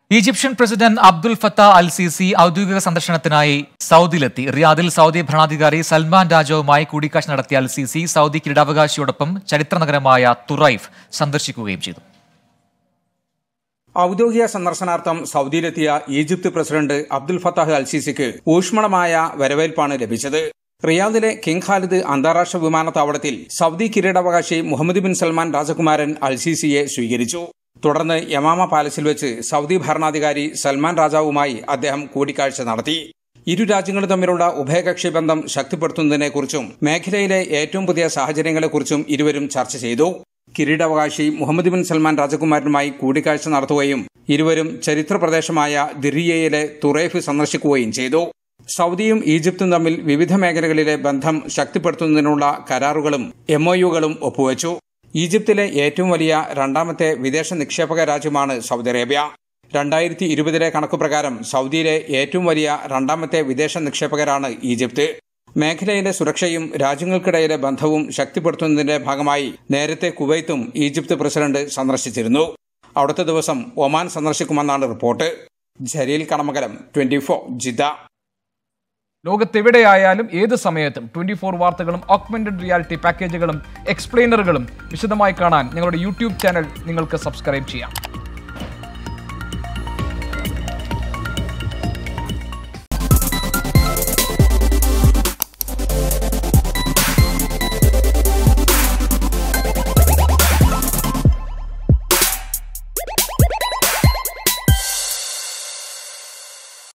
Egyptian president Abdul Fattah al Sisi ഔദ്യോഗിക സന്ദർശനത്തിനായി സൗദിയിലെത്തി റിയാദിൽ സൗദി ഭരണാധികാരി സൽമാൻ രാജാവുമായി കൂടിക്കാഴ്ച നടത്തിയ അൽ സിസി സൗദി കിരീടാവകാശിയോടൊപ്പം ചരിത്ര നഗരമായ തുറൈഫ് സന്ദർശിക്കുകയും ചെയ്തു ഔദ്യോഗിക സന്ദർശനാർത്ഥം സൗദിയിലെത്തിയ Egypt president Abdul Fattah al സിസിക്ക് ഊഷ്മളമായ വരവേൽപ്പാണ് ലഭിച്ചത് റിയാദിലെ കിങ് ഖാലിദ് അന്താരാഷ്ട്ര വിമാനത്താവളത്തിൽ സൗദി കിരീടാവകാശി മുഹമ്മദ് ബിൻ സൽമാൻ രാജകുമാരൻ അൽ സിസിയെ സ്വീകരിച്ചു തുടർന്ന് യമാമ പാലസിൽ വെച്ച് സൗദി ഭരണാധികാരി സൽമാൻ രാജാവുമായി അദ്ദേഹം കൂടിക്കാഴ്ച നടത്തി ഇരു രാജ്യങ്ങളും തമ്മിലുള്ള ഉഭയകക്ഷി ബന്ധം ശക്തിപ്പെടുത്തുന്നതിനെക്കുറിച്ചും മേഖലയിലെ ഏറ്റവും പുതിയ സാഹചര്യങ്ങളെക്കുറിച്ചും ഇരുവരും ചർച്ച ചെയ്തു കിരീടാവകാശി മുഹമ്മദ് ബിൻ സൽമാൻ രാജകുമാരനുമായി കൂടിക്കാഴ്ച നടത്തുകയും ഇരുവരും ചരിത്ര പ്രദേശമായ ദിറിയയിലെ തുറൈഫ് സന്ദർശിക്കുകയും ചെയ്തു സൗദിയും ഈജിപ്തും തമ്മിൽ വിവിധ മേഖലകളിലെ ബന്ധം ശക്തിപ്പെടുത്തുന്നതിനുള്ള കരാറുകളും എംഒയുകളും ഒപ്പുവച്ചു ഈജിപ്തിലെ ഏറ്റവും വലിയ രണ്ടാമത്തെ വിദേശ നിക്ഷേപക രാജ്യമാണ് സൗദി അറേബ്യ രണ്ടായിരത്തി ഇരുപതിലെ കണക്കുപ്രകാരം സൗദിയിലെ ഏറ്റവും വലിയ രണ്ടാമത്തെ വിദേശ നിക്ഷേപകരാണ് ഈജിപ്ത് മേഖലയിലെ സുരക്ഷയും രാജ്യങ്ങൾക്കിടയിലെ ബന്ധവും ശക്തിപ്പെടുത്തുന്നതിന്റെ ഭാഗമായി നേരത്തെ കുവൈത്തും ഈജിപ്ത് പ്രസിഡന്റ് സന്ദർശിച്ചിരുന്നു അടുത്ത ദിവസം ഒമാൻ സന്ദർശിക്കുമെന്നാണ് report Jaleel Kanamakalam twenty four Jeddah ലോകത്തെവിടെയായാലും ഏത് സമയത്തും ട്വന്റി ഫോർ വാർത്തകളും ഓഗ്മെന്റഡ് റിയാലിറ്റി പാക്കേജുകളും എക്സ്പ്ലെയിനറുകളും വിശദമായി കാണാൻ ഞങ്ങളുടെ യൂട്യൂബ് ചാനൽ നിങ്ങൾക്ക് സബ്സ്ക്രൈബ് ചെയ്യാം